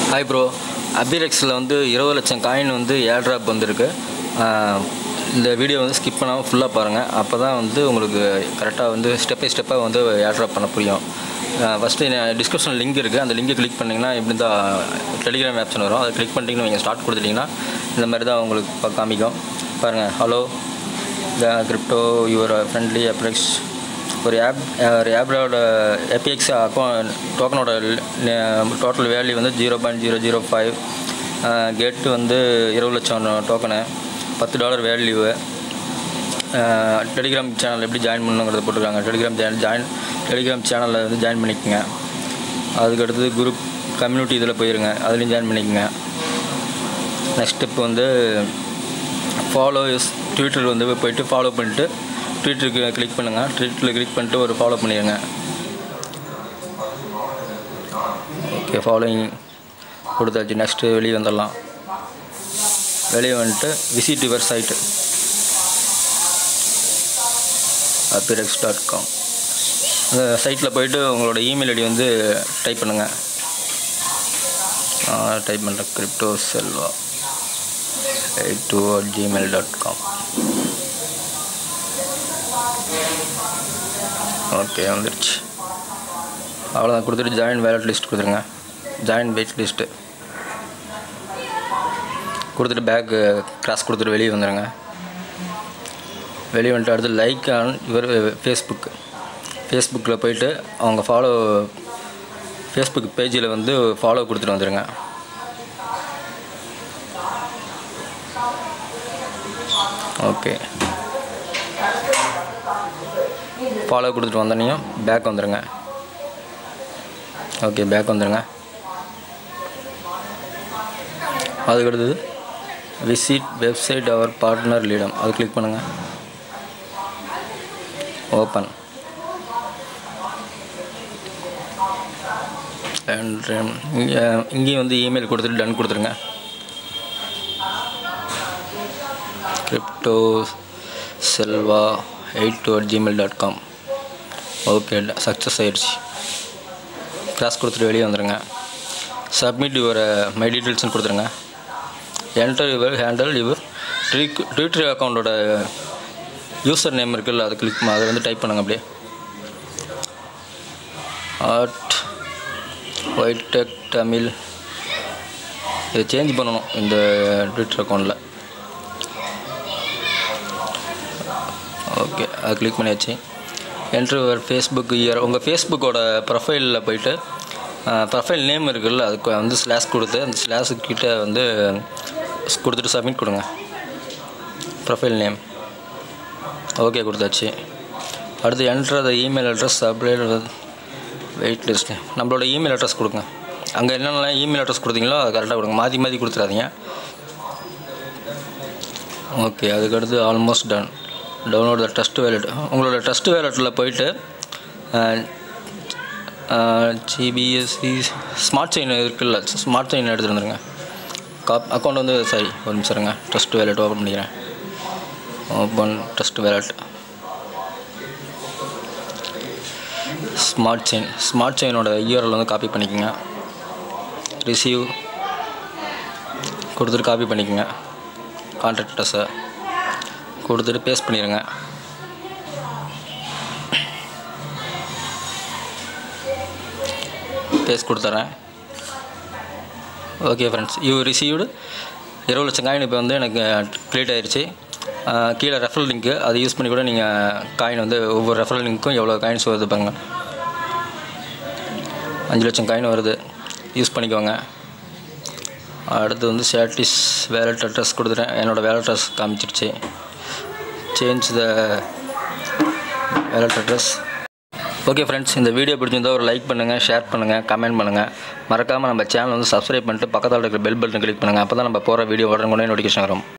hi bro அபிரெக்ஸில் வந்து இருபது லட்சம் காயின் வந்து ஏர் ட்ராப் வந்திருக்கு ஆஹ் இந்த வீடியோ வந்து ஸ்கிப் பண்ணாமல் ஃபுல்லாக பாருங்கள் அப்போ தான் வந்து உங்களுக்கு கரெக்டாக வந்து ஸ்டெப் பை ஸ்டெப்பாக வந்து ஏர் ட்ராப் பண்ண புரியும் ஃபஸ்ட்டு டிஸ்கிரிப்ஷன் லிங்க் இருக்குது அந்த லிங்கை கிளிக் பண்ணிங்கன்னா இப்படி தான் டெலிகிராம் ஆப்ஷன் வரும் அதை கிளிக் பண்ணிட்டீங்கன்னா நீங்கள் ஸ்டார்ட் கொடுத்துட்டிங்கன்னா இந்த மாதிரி தான் உங்களுக்கு பா- காமிக்கும் பாருங்கள் hello the crypto your friendly அப்ரெக்ஸ் ஒரு ஆப் ஒரு ஆப்போட எபிஎக்ஸ் அக்கௌண்ட் டோக்கனோட டோட்டல் வேல்யூ வந்து zero point zero zero five கெட்டு வந்து இருபது லட்சம் டோக்கனு பத்து டாலர் வேல்யூவு டெலிகிராம் சேனல் எப்படி ஜாயின் பண்ணுங்கிறத போட்டிருக்காங்க டெலிகிராம் சேனல் ஜாயின் டெலிகிராம் சேனலில் வந்து ஜாயின் பண்ணிக்கோங்க அதுக்கு அடுத்தது குரூப் கம்யூனிட்டி இதில் போயிருங்க அதுலேயும் ஜாயின் பண்ணிக்கோங்க நெக்ஸ்ட் ஸ்டெப் வந்து ஃபாலோ ட்விட்டர் வந்து போயிட்டு ஃபாலோ பண்ணிட்டு ட்விட்டருக்கு கிளிக் பண்ணுங்கள் ட்விட்டரில் கிளிக் பண்ணிட்டு ஒரு ஃபாலோ பண்ணிடுங்க ஓகே ஃபாலோயிங் கொடுத்தாச்சு நெக்ஸ்ட்டு வெளியே வந்துடலாம் வெளியே வந்துட்டு visit your site Aprex dot com அந்த சைட்டில் போயிட்டு உங்களோட இமெயில் ஐடி வந்து டைப் பண்ணுங்கள் டைப் பண்ணுறேன் crypto Selva eight two at Gmail dot com okay வந்துடுச்சு அவ்வளோதான் கொடுத்துட்டு ஜாயின் வேலட் லிஸ்ட் கொடுத்துருங்க ஜாயின் வெயிட் லிஸ்ட்டு கொடுத்துட்டு பேக் கிராஸ் கொடுத்துட்டு வெளியே வந்துடுங்க வெளியே வந்துட்டு அடுத்து லைக் ஆன் இவர் ஃபேஸ்புக் ஃபேஸ்புக்கில் போயிட்டு அவங்க ஃபாலோ ஃபேஸ்புக் பேஜில் வந்து ஃபாலோ கொடுத்துட்டு வந்துடுங்க ஓகே ஃபாலோ கொடுத்துட்டு வந்தோடனையும் பேக் வந்துடுங்க ஓகே பேக் வந்துடுங்க அதுக்கு அடுத்தது விசிட் வெப்சைட் அவர் பார்ட்னர் லீடம் அது கிளிக் பண்ணுங்கள் ஓப்பன் அண்ட் இங்கே இங்கேயும் வந்து இமெயில் கொடுத்துட்டு டன் கொடுத்துருங்க crypto Selva eight two at Gmail dot com okay success ஆயிடுச்சு கிளாஸ் கொடுத்துட்டு வெளியே வந்துடுங்க சப்மிட் யுவர் மை டீட்டெயில்ஸ்னு கொடுத்துருங்க என்டர் யுவர் ஹேண்டல் யுவர் ட்ரீக் ட்விட்டர் அக்கௌண்ட்டோட யூசர் நேம் இருக்குல்ல அதை கிளிக் அதை வந்து டைப் பண்ணுங்க அப்படியே ஆட் ஒயிட் டெக் தமிழ் இதை சேஞ்ச் பண்ணணும் இந்த ட்விட்டர் அக்கௌண்ட்டில் ஓகே அது கிளிக் பண்ணியாச்சு என்ட்ரு யுவர் ஃபேஸ்புக் இயர் உங்கள் ஃபேஸ்புக்கோட ப்ரொஃபைலில் போயிட்டு ப்ரொஃபைல் நேம் இருக்குல்ல அதுக்கு வந்து ஸ்லாஷ் கொடுத்து அந்த ஸ்லாஷு கிட்ட வந்து கொடுத்துட்டு சப்மிட் கொடுங்க ப்ரொஃபைல் நேம் ஓகே கொடுத்தாச்சு அடுத்து enter the email address update wait list நம்மளோட இமெயில் அட்ரஸ் கொடுங்க அங்கே என்னென்னலாம் இமெயில் அட்ரஸ் கொடுத்தீங்களோ அது கரெக்டாக கொடுங்க மாற்றி மாற்றி கொடுத்துறாதீங்க ஓகே அதுக்கடுத்து almost done download the test wallet உங்களோட டெஸ்ட் வேலட்டில் போயிட்டு ஜிபிஎஸ்சி ஸ்மார்ட் செயின் இருக்குல்ல ஸ்மார்ட் செயின் எடுத்துகிட்டு வந்துருங்க காப் அக்கௌண்ட் வந்து சாரி ஒரு நிமிஷம் இருங்க டெஸ்ட் வேலட் ஓப்பன் பண்ணிக்கிறேன் open test wallet smart chain smart செயினோட யூஆர்எல் வந்து காப்பி பண்ணிக்கோங்க ரிசீவ் கொடுத்துட்டு காப்பி பண்ணிக்கோங்க கான்டாக்ட் அட்ரஸை கொடுத்துட்டு பேஸ்ட் பண்ணிடுங்க பேஸ்ட் கொடுத்துட்றேன் ஓகே ஃப்ரெண்ட்ஸ் யூ ரிசீவ்டு இருபது லட்சம் காயின் இப்போ வந்து எனக்கு க்ரியேட் ஆயிடுச்சு ஆஹ் கீழே ரெஃபரல் லிங்க்கு அதை யூஸ் பண்ணி கூட நீங்கள் காயின் வந்து ஒவ்வொரு ரெஃபரல் லிங்க்கும் எவ்வளோ காயின்ஸ் வருது பாருங்க அஞ்சு லட்சம் காயின் வருது யூஸ் பண்ணிக்கோங்க அடுத்து வந்து ஸ்டாட்டிஸ் வேலட் அட்ரஸ் கொடுத்துட்டேன் என்னோடய வேலட் அட்ரஸ் காமிச்சிருச்சு change the wallet address okay friends இந்த வீடியோ பிடிச்சிருந்தா ஒரு லைக் பண்ணுங்கள் ஷேர் பண்ணுங்கள் கமெண்ட் பண்ணுங்கள் மறக்காமல் நம்ம சேனல் வந்து சப்ஸ்கிரைப் பண்ணிட்டு பக்கத்தில் இருக்கிற பெல் பட்டன் கிளிக் பண்ணுங்கள் அப்போ தான் நம்ம போகிற வீடியோ உடனே நோட்டிஃபிகேஷன் வரும்